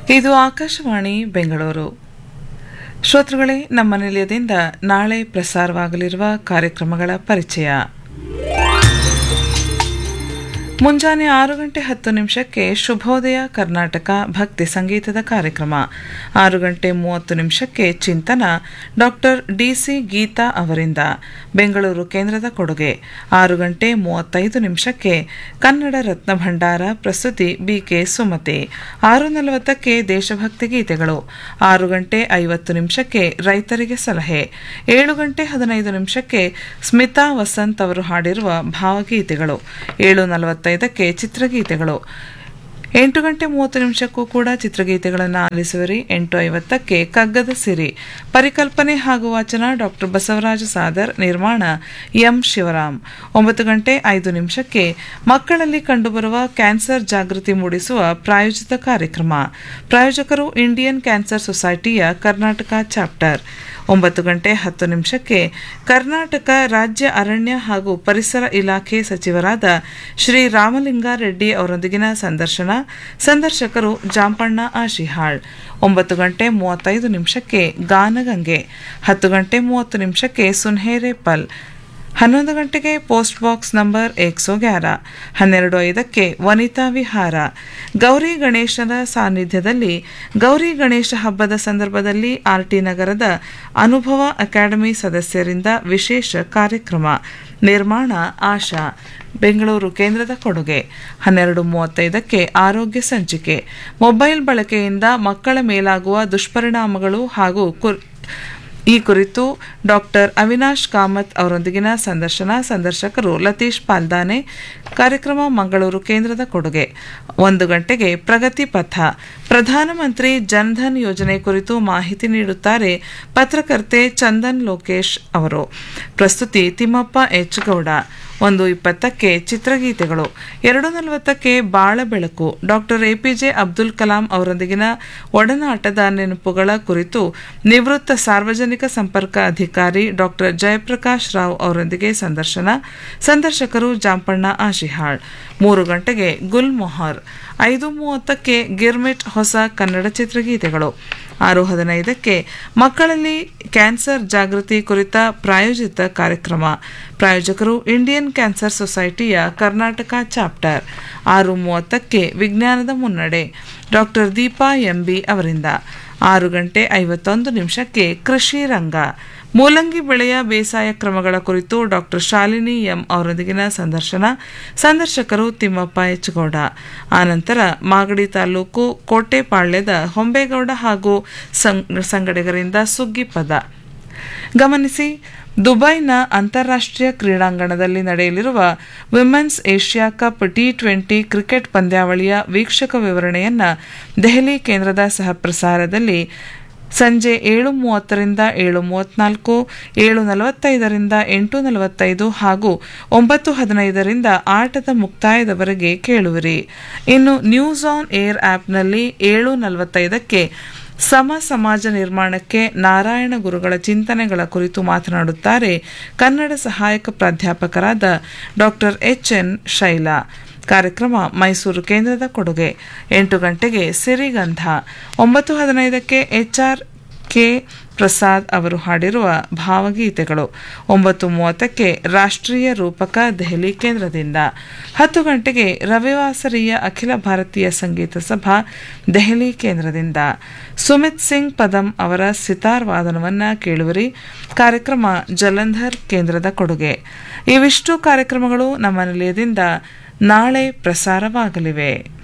ಇದು ಆಕಾಶವಾಣಿ ಬೆಂಗಳೂರು ಶ್ರೋತೃಗಳೇ ನಮ್ಮ ನಿಲಯದಿಂದ ನಾಳೆ ಪ್ರಸಾರವಾಗಲಿರುವ ಕಾರ್ಯಕ್ರಮಗಳ ಪರಿಚಯ ಮುಂಜಾನೆ ಆರು ಗಂಟೆ ಹತ್ತು ನಿಮಿಷಕ್ಕೆ ಶುಭೋದಯ ಕರ್ನಾಟಕ ಭಕ್ತಿ ಸಂಗೀತದ ಕಾರ್ಯಕ್ರಮ ಆರು ಗಂಟೆ ಮೂವತ್ತು ನಿಮಿಷಕ್ಕೆ ಚಿಂತನ ಡಾಕ್ಟರ್ ಡಿಸಿ ಗೀತಾ ಅವರಿಂದ ಬೆಂಗಳೂರು ಕೇಂದ್ರದ ಕೊಡುಗೆ ಆರು ಗಂಟೆ ಮೂವತ್ತೈದು ನಿಮಿಷಕ್ಕೆ ಕನ್ನಡ ರತ್ನ ಭಂಡಾರ ಪ್ರಸ್ತುತಿ ಬಿಕೆ ಸುಮತಿ ಆರು ನಲವತ್ತಕ್ಕೆ ದೇಶಭಕ್ತಿ ಗೀತೆಗಳು ಆರು ಗಂಟೆ ಐವತ್ತು ನಿಮಿಷಕ್ಕೆ ರೈತರಿಗೆ ಸಲಹೆ ಏಳು ಗಂಟೆ ಹದಿನೈದು ನಿಮಿಷಕ್ಕೆ ಸ್ಮಿತಾ ವಸಂತ್ ಅವರು ಹಾಡಿರುವ ಭಾವಗೀತೆಗಳು ಏಳು ನಲವತ್ತೈದಕ್ಕೆ ಚಿತ್ರಗೀತೆಗಳು ಎಂಟು ಗಂಟೆ ಮೂವತ್ತು ನಿಮಿಷಕ್ಕೂ ಕೂಡ ಚಿತ್ರಗೀತೆಗಳನ್ನು ಆಲಿಸುವರಿ ಎಂಟು ಐವತ್ತಕ್ಕೆ ಕಗ್ಗದ ಸಿರಿ ಪರಿಕಲ್ಪನೆ ಹಾಗೂ ವಾಚನ ಡಾಕ್ಟರ್ ಬಸವರಾಜ ಸಾದರ್ ನಿರ್ಮಾಣ ಎಂ ಶಿವರಾಮ್ ಒಂಬತ್ತು ಗಂಟೆ ಐದು ನಿಮಿಷಕ್ಕೆ ಮಕ್ಕಳಲ್ಲಿ ಕಂಡುಬರುವ ಕ್ಯಾನ್ಸರ್ ಜಾಗೃತಿ ಮೂಡಿಸುವ ಪ್ರಾಯೋಜಿತ ಕಾರ್ಯಕ್ರಮ ಪ್ರಾಯೋಜಕರು ಇಂಡಿಯನ್ ಕ್ಯಾನ್ಸರ್ ಸೊಸೈಟಿಯ ಕರ್ನಾಟಕ ಚಾಪ್ಟರ್ ಒಂಬತ್ತು ಗಂಟೆ ಹತ್ತು ನಿಮಿಷಕ್ಕೆ ಕರ್ನಾಟಕ ರಾಜ್ಯ ಅರಣ್ಯ ಹಾಗೂ ಪರಿಸರ ಇಲಾಖೆ ಸಚಿವರಾದ ಶ್ರೀ ರಾಮಲಿಂಗಾರೆಡ್ಡಿ ಅವರೊಂದಿಗಿನ ಸಂದರ್ಶನ ಸಂದರ್ಶಕರು ಜಾಂಪಣ್ಣ ಆಶಿಹಾಳ್ ಒಂಬತ್ತು ಗಂಟೆ ಮೂವತ್ತೈದು ನಿಮಿಷಕ್ಕೆ ಗಾನಗಂಗೆ ಹತ್ತು ಗಂಟೆ ಮೂವತ್ತು ನಿಮಿಷಕ್ಕೆ ಸುನ್ಹೇರೆ ಪಲ್ ಹನ್ನೊಂದು ಗಂಟೆಗೆ ಪೋಸ್ಟ್ ಬಾಕ್ಸ್ ನಂಬರ್ ಏಕ್ಸೋ ಗ್ಯಾರ ಹನ್ನೆರಡು ಐದಕ್ಕೆ ವನಿತಾ ವಿಹಾರ ಗೌರಿ ಗಣೇಶನ ಸಾನ್ನಿಧ್ಯದಲ್ಲಿ ಗೌರಿ ಗಣೇಶ ಹಬ್ಬದ ಸಂದರ್ಭದಲ್ಲಿ ಆರ್ಟಿ ನಗರದ ಅನುಭವ ಅಕಾಡೆಮಿ ಸದಸ್ಯರಿಂದ ವಿಶೇಷ ಕಾರ್ಯಕ್ರಮ ನಿರ್ಮಾಣ ಆಶಾ ಬೆಂಗಳೂರು ಕೇಂದ್ರದ ಕೊಡುಗೆ ಹನ್ನೆರಡು ಮೂವತ್ತೈದಕ್ಕೆ ಆರೋಗ್ಯ ಸಂಚಿಕೆ ಮೊಬೈಲ್ ಬಳಕೆಯಿಂದ ಮಕ್ಕಳ ಮೇಲಾಗುವ ದುಷ್ಪರಿಣಾಮಗಳು ಹಾಗೂ ಕುರ್ ಈ ಕುರಿತು ಡಾಕ್ಟರ್ ಅವಿನಾಶ್ ಕಾಮತ್ ಅವರೊಂದಿಗಿನ ಸಂದರ್ಶನ ಸಂದರ್ಶಕರು ಲತೀಶ್ ಪಾಲ್ದಾನೆ ಕಾರ್ಯಕ್ರಮ ಮಂಗಳೂರು ಕೇಂದ್ರದ ಕೊಡುಗೆ ಒಂದು ಗಂಟೆಗೆ ಪ್ರಗತಿ ಪಥ ಪ್ರಧಾನಮಂತ್ರಿ ಜನ್ಧನ್ ಯೋಜನೆ ಕುರಿತು ಮಾಹಿತಿ ನೀಡುತ್ತಾರೆ ಪತ್ರಕರ್ತೆ ಚಂದನ್ ಲೋಕೇಶ್ ಅವರು ಪ್ರಸ್ತುತಿ ತಿಮ್ಮಪ್ಪ ಎಚ್ ಗೌಡ ಒಂದು ಇಪ್ಪತ್ತಕ್ಕೆ ಚಿತ್ರಗೀತೆಗಳು ಎರಡು ನಲವತ್ತಕ್ಕೆ ಬಾಳ ಬೆಳಕು ಡಾಕ್ಟರ್ ಎಪಿಜೆ ಅಬ್ದುಲ್ ಕಲಾಂ ಅವರೊಂದಿಗಿನ ಒಡನಾಟದ ನೆನಪುಗಳ ಕುರಿತು ನಿವೃತ್ತ ಸಾರ್ವಜನಿಕ ಸಂಪರ್ಕ ಅಧಿಕಾರಿ ಡಾಕ್ಟರ್ ಜಯಪ್ರಕಾಶ್ ರಾವ್ ಅವರೊಂದಿಗೆ ಸಂದರ್ಶನ ಸಂದರ್ಶಕರು ಜಾಂಪಣ್ಣ ಆಶಿಹಾಳ್ ಮೂರು ಗಂಟೆಗೆ ಗುಲ್ ಮೊಹರ್ ಐದು ಮೂವತ್ತಕ್ಕೆ ಗಿರ್ಮಿಟ್ ಹೊಸ ಕನ್ನಡ ಚಿತ್ರಗೀತೆಗಳು ಆರು ಹದಿನೈದಕ್ಕೆ ಮಕ್ಕಳಲ್ಲಿ ಕ್ಯಾನ್ಸರ್ ಜಾಗೃತಿ ಕುರಿತ ಪ್ರಾಯೋಜಿತ ಕಾರ್ಯಕ್ರಮ ಪ್ರಾಯೋಜಕರು ಇಂಡಿಯನ್ ಕ್ಯಾನ್ಸರ್ ಸೊಸೈಟಿಯ ಕರ್ನಾಟಕ ಚಾಪ್ಟರ್ ಆರು ಮೂವತ್ತಕ್ಕೆ ವಿಜ್ಞಾನದ ಮುನ್ನಡೆ ಡಾಕ್ಟರ್ ದೀಪಾ ಎಂಬಿ ಅವರಿಂದ ಆರು ಗಂಟೆ ಐವತ್ತೊಂದು ನಿಮಿಷಕ್ಕೆ ಕೃಷಿ ರಂಗ ಮೂಲಂಗಿ ಬೆಳೆಯ ಬೇಸಾಯ ಕ್ರಮಗಳ ಕುರಿತು ಡಾಕ್ಟರ್ ಶಾಲಿನಿ ಎಂ ಅವರೊಂದಿಗಿನ ಸಂದರ್ಶನ ಸಂದರ್ಶಕರು ತಿಮ್ಮಪ್ಪ ಎಚ್ಗೌಡ ಆನಂತರ ಮಾಗಡಿ ತಾಲೂಕು ಕೋಟೆಪಾಳ್ಯದ ಹೊಂಬೇಗೌಡ ಹಾಗೂ ಸಂಗಡಿಗರಿಂದ ಸುಗ್ಗಿ ಪದ ಗಮನಿಸಿ ದುಬೈನ ಅಂತಾರಾಷ್ಟ್ರೀಯ ಕ್ರೀಡಾಂಗಣದಲ್ಲಿ ನಡೆಯಲಿರುವ women's Asia Cup T twenty cricket ಪಂದ್ಯಾವಳಿಯ ವೀಕ್ಷಕ ವಿವರಣೆಯನ್ನು ದೆಹಲಿ ಕೇಂದ್ರದ ಸಹಪ್ರಸಾರದಲ್ಲಿ ಸಂಜೆ ಏಳು ಮೂವತ್ತರಿಂದ ಏಳು ಮೂವತ್ನಾಲ್ಕು ಏಳು ನಲವತ್ತೈದರಿಂದ ಎಂಟು ನಲವತ್ತೈದು ಹಾಗೂ ಒಂಬತ್ತು ಹದಿನೈದರಿಂದ ಆಟದ ಮುಕ್ತಾಯದವರೆಗೆ ಕೇಳುವಿರಿ ಇನ್ನು ನ್ಯೂಸ್ ಆನ್ ಏರ್ ಆಪ್ನಲ್ಲಿ ಏಳು ನಲವತ್ತೈದಕ್ಕೆ ಸಮ ಸಮಾಜ ನಿರ್ಮಾಣಕ್ಕೆ ನಾರಾಯಣ ಗುರುಗಳ ಚಿಂತನೆಗಳ ಕುರಿತು ಮಾತನಾಡುತ್ತಾರೆ ಕನ್ನಡ ಸಹಾಯಕ ಪ್ರಾಧ್ಯಾಪಕರಾದ ಡಾಕ್ಟರ್ ಎಚ್ ಎನ್ ಶೈಲಾ ಕಾರ್ಯಕ್ರಮ ಮೈಸೂರು ಕೇಂದ್ರದ ಕೊಡುಗೆ ಎಂಟು ಗಂಟೆಗೆ ಸಿರಿಗಂಧ ಒಂಬತ್ತು ಹದಿನೈದಕ್ಕೆ ಎಚ್ಆರ್ ಕೆ ಪ್ರಸಾದ್ ಅವರು ಹಾಡಿರುವ ಭಾವಗೀತೆಗಳು ಒಂಬತ್ತು ಮೂವತ್ತಕ್ಕೆ ರಾಷ್ಟ್ರೀಯ ರೂಪಕ ದೆಹಲಿ ಕೇಂದ್ರದಿಂದ ಹತ್ತು ಗಂಟೆಗೆ ರವಿವಾಸರಿಯ ಅಖಿಲ ಭಾರತೀಯ ಸಂಗೀತ ಸಭಾ ದೆಹಲಿ ಕೇಂದ್ರದಿಂದ ಸುಮಿತ್ ಸಿಂಗ್ ಪದಂ ಅವರ ಸಿತಾರ್ ವಾದನವನ್ನು ಕೇಳುವರಿ ಕಾರ್ಯಕ್ರಮ ಜಲಂಧರ್ ಕೇಂದ್ರದ ಕೊಡುಗೆ ಇವಿಷ್ಟು ಕಾರ್ಯಕ್ರಮಗಳು ನಮ್ಮ ನಿಲಯದಿಂದ ನಾಳೆ ಪ್ರಸಾರವಾಗಲಿವೆ